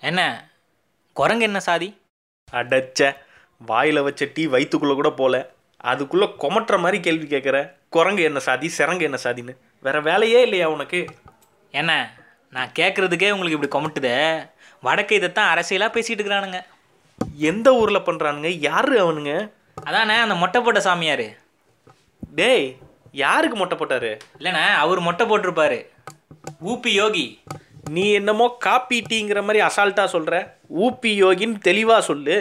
என்ன குரங்கு என்ன சாதி அடச்ச வாயில் வச்ச டீ வயிற்றுக்குள்ளே கூட போல அதுக்குள்ளே கொமட்டுற மாதிரி கேள்வி கேட்குற குரங்கு என்ன சாதி சிறங்கு என்ன சாதின்னு வேற வேலையே இல்லையா உனக்கு என்ன நான் கேட்குறதுக்கே உங்களுக்கு இப்படி கொமட்டுதே வடக்கு இதைத்தான் அரசியலாக பேசிகிட்டு இருக்கிறானுங்க எந்த ஊரில் பண்ணுறானுங்க யாரு அவனுங்க அதானே அந்த மொட்டை போட்ட சாமியார் டேய் யாருக்கு மொட்டை போட்டாரு இல்லைண்ணே அவர் மொட்டை போட்டிருப்பாரு ஊபி யோகி நீ என்னமோ காப்பி டீங்கிற மாதிரி அசால்ட்டாக சொல்கிற ஊப்பி யோகின்னு தெளிவாக சொல்லு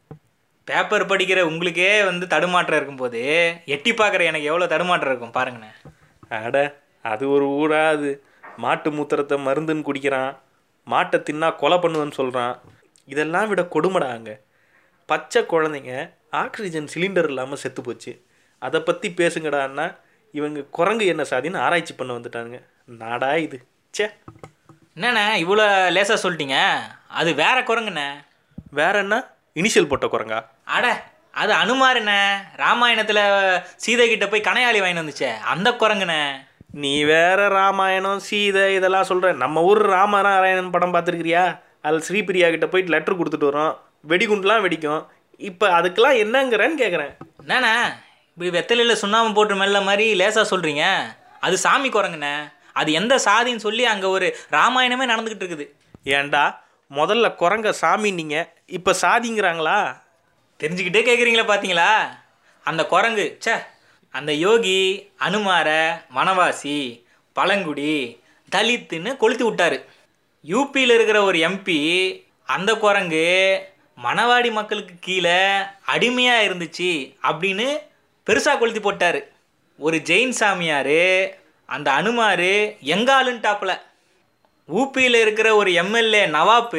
பேப்பர் படிக்கிற உங்களுக்கே வந்து தடுமாற்றம் இருக்கும்போது எட்டி பார்க்குற எனக்கு எவ்வளோ தடுமாற்றம் இருக்கும் பாருங்கண்ணே அட அது ஒரு ஊரா அது மாட்டு மூத்திரத்தை மருந்துன்னு குடிக்கிறான் மாட்டை தின்னா கொலை பண்ணுவேன்னு சொல்கிறான் இதெல்லாம் விட கொடுமைடா அங்க பச்சை குழந்தைங்க ஆக்சிஜன் சிலிண்டர் இல்லாமல் செத்து போச்சு அதை பற்றி பேசுங்கடான்னா இவங்க குரங்கு என்ன சாதின்னு ஆராய்ச்சி பண்ண வந்துட்டானுங்க நாடா இது ச்சே என்னண்ணே இவ்வளோ லேசாக சொல்லிட்டீங்க அது வேற குரங்குண்ணே வேற என்ன இனிஷியல் போட்ட குரங்கா அட அது அனுமாருண்ணே ராமாயணத்தில் சீதை கிட்ட போய் கனையாளி வாங்கிட்டு வந்துச்சே அந்த குரங்குண்ணே நீ வேற ராமாயணம் சீதை இதெல்லாம் சொல்கிற நம்ம ஊர் ராமநாராயணன் படம் பார்த்துருக்கிறியா அதில் ஸ்ரீபிரியா கிட்ட போயிட்டு லெட்டர் கொடுத்துட்டு வரோம் வெடிகுண்டுலாம் வெடிக்கும் இப்போ அதுக்கெல்லாம் என்னங்கிறேன்னு கேட்குறேன் என்னண்ணே இப்படி வெத்தலையில் சுண்ணாம்பு போட்டு மெல்ல மாதிரி லேசாக சொல்கிறீங்க அது சாமி குரங்குண்ணே அது எந்த சாதின்னு சொல்லி அங்கே ஒரு ராமாயணமே நடந்துக்கிட்டு இருக்குது ஏன்டா முதல்ல குரங்க சாமின்னீங்க இப்போ சாதிங்கிறாங்களா தெரிஞ்சுக்கிட்டே கேட்குறீங்களா பார்த்தீங்களா அந்த குரங்கு ச்சே அந்த யோகி அனுமார வனவாசி பழங்குடி தலித்துன்னு கொளுத்தி விட்டாரு யூபியில் இருக்கிற ஒரு எம்பி அந்த குரங்கு மணவாடி மக்களுக்கு கீழே அடிமையாக இருந்துச்சு அப்படின்னு பெருசாக கொளுத்தி போட்டார் ஒரு ஜெயின் சாமியார் அந்த அனுமார் எங்காலுன்ட்டாப்புல ஊபியில் இருக்கிற ஒரு எம்எல்ஏ நவாப்பு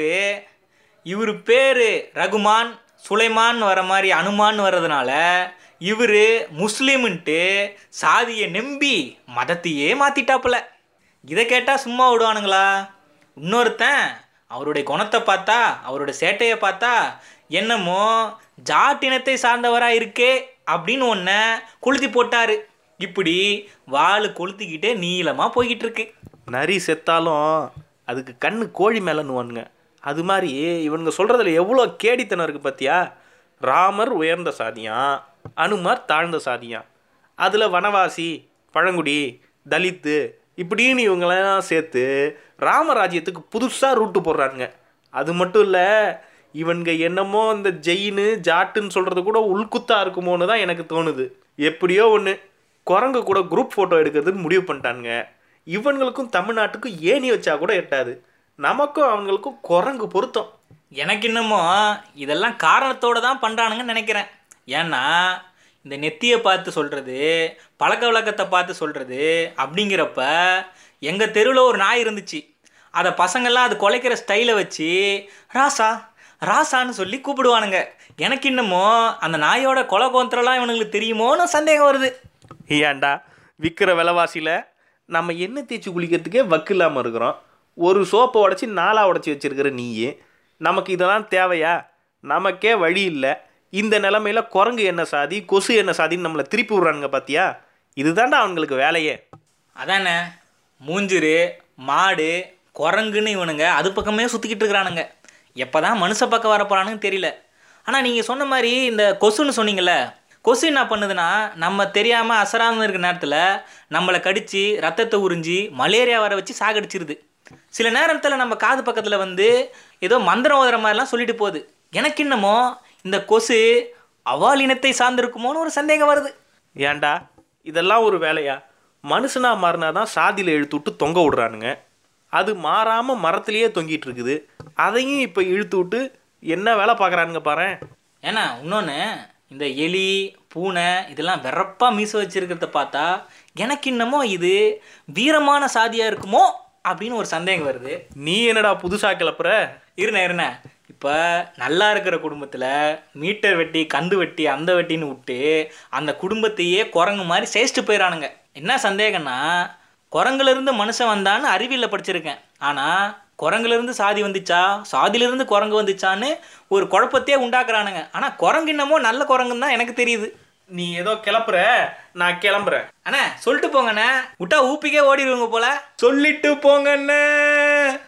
இவர் பேர் ரகுமான் சுலைமான் வர மாதிரி அனுமான் வர்றதுனால இவர் முஸ்லீம்ன்ட்டு சாதியை நம்பி மதத்தையே மாற்றிட்டாப்புல இதை கேட்டால் சும்மா விடுவானுங்களா இன்னொருத்தன் அவருடைய குணத்தை பார்த்தா அவருடைய சேட்டையை பார்த்தா என்னமோ ஜாட்டினத்தை சார்ந்தவராக இருக்கே அப்படின்னு ஒன்றை கொளுத்தி போட்டார் இப்படி வாள் கொளுத்திக்கிட்டே நீளமாக போய்கிட்டு இருக்கு நரி செத்தாலும் அதுக்கு கண்ணு கோழி மேலன்னுவானுங்க அது மாதிரி இவனுங்க சொல்கிறதுல எவ்வளோ கேடித்தனம் இருக்குது பார்த்தியா ராமர் உயர்ந்த சாதியான் அனுமார் தாழ்ந்த சாதியான் அதில் வனவாசி பழங்குடி தலித்து இப்படின்னு இவங்களெல்லாம் சேர்த்து ராமராஜ்யத்துக்கு புதுசாக ரூட்டு போடுறானுங்க அது மட்டும் இல்லை இவனுங்க என்னமோ இந்த ஜெயின்னு ஜாட்டுன்னு சொல்கிறது கூட உள்குத்தா இருக்குமோன்னு தான் எனக்கு தோணுது எப்படியோ ஒன்று குரங்கு கூட குரூப் ஃபோட்டோ எடுக்கிறதுன்னு முடிவு பண்ணிட்டானுங்க இவங்களுக்கும் தமிழ்நாட்டுக்கும் ஏணி வச்சா கூட எட்டாது நமக்கும் அவங்களுக்கும் குரங்கு பொருத்தம் எனக்கு இன்னமோ இதெல்லாம் காரணத்தோடு தான் பண்ணுறானுங்கன்னு நினைக்கிறேன் ஏன்னா இந்த நெத்தியை பார்த்து சொல்கிறது பழக்க வழக்கத்தை பார்த்து சொல்கிறது அப்படிங்கிறப்ப எங்கள் தெருவில் ஒரு நாய் இருந்துச்சு அதை பசங்கள்லாம் அது குலைக்கிற ஸ்டைலை வச்சு ராசா ராசான்னு சொல்லி கூப்பிடுவானுங்க எனக்கு இன்னமோ அந்த நாயோட கொலை கோந்திரம்லாம் இவனுங்களுக்கு தெரியுமோன்னு சந்தேகம் வருது ஏன்டா விற்கிற விலைவாசியில் நம்ம எண்ணெய் தேய்ச்சி குளிக்கிறதுக்கே வக்கு இல்லாமல் இருக்கிறோம் ஒரு சோப்பை உடச்சி நாலாக உடச்சி வச்சிருக்கிற நீயே நமக்கு இதெல்லாம் தேவையா நமக்கே வழி இல்லை இந்த நிலமையில குரங்கு என்ன சாதி கொசு என்ன சாதின்னு நம்மளை திருப்பி விட்றானுங்க பார்த்தியா இதுதான்டா அவங்களுக்கு வேலையே அதானே மூஞ்சிரு மாடு குரங்குன்னு இவனுங்க அது பக்கமே சுற்றிக்கிட்டு இருக்கிறானுங்க எப்போ தான் மனுஷ பக்கம் வர போகிறானுன்னு தெரியல ஆனால் நீங்கள் சொன்ன மாதிரி இந்த கொசுன்னு சொன்னீங்கல்ல கொசு என்ன பண்ணுதுன்னா நம்ம தெரியாமல் அசராமல் இருக்கிற நேரத்தில் நம்மளை கடித்து ரத்தத்தை உறிஞ்சி மலேரியா வர வச்சு சாகடிச்சிருது சில நேரத்தில் நம்ம காது பக்கத்தில் வந்து ஏதோ மந்திரம் ஓதுற மாதிரிலாம் சொல்லிட்டு போகுது எனக்கு என்னமோ இந்த கொசு அவால் இனத்தை சார்ந்திருக்குமோன்னு ஒரு சந்தேகம் வருது ஏன்டா இதெல்லாம் ஒரு வேலையா மனுஷனா மாறினா தான் சாதியில் இழுத்து விட்டு தொங்க விடுறானுங்க அது மாறாமல் மரத்துலேயே தொங்கிட்டு இருக்குது அதையும் இப்போ இழுத்து விட்டு என்ன வேலை பார்க்குறானுங்க பாரேன் ஏன்னா இன்னொன்று இந்த எலி பூனை இதெல்லாம் வெறப்பாக மீச வச்சிருக்கிறத பார்த்தா எனக்கு இன்னமோ இது வீரமான சாதியாக இருக்குமோ அப்படின்னு ஒரு சந்தேகம் வருது நீ என்னடா புதுசாக கிளப்புற இருண்ணே இருண்ணே இப்போ நல்லா இருக்கிற குடும்பத்தில் மீட்டர் வெட்டி கந்து வெட்டி அந்த வெட்டின்னு விட்டு அந்த குடும்பத்தையே குரங்கு மாதிரி சேஷ்ட்டு போயிடறானுங்க என்ன சந்தேகம்னா குரங்குலேருந்து மனுஷன் வந்தான்னு அறிவியலில் படிச்சிருக்கேன் ஆனால் குரங்குலேருந்து சாதி வந்துச்சா சாதியிலேருந்து குரங்கு வந்துச்சான்னு ஒரு குழப்பத்தையே உண்டாக்குறானுங்க ஆனால் குரங்கு என்னமோ நல்ல குரங்குன்னு தான் எனக்கு தெரியுது நீ ஏதோ கிளப்புற நான் கிளம்புறேன் அண்ணே சொல்லிட்டு போங்கண்ணே விட்டா ஊப்பிக்கே ஓடிடுவீங்க போல சொல்லிட்டு போங்கண்ணே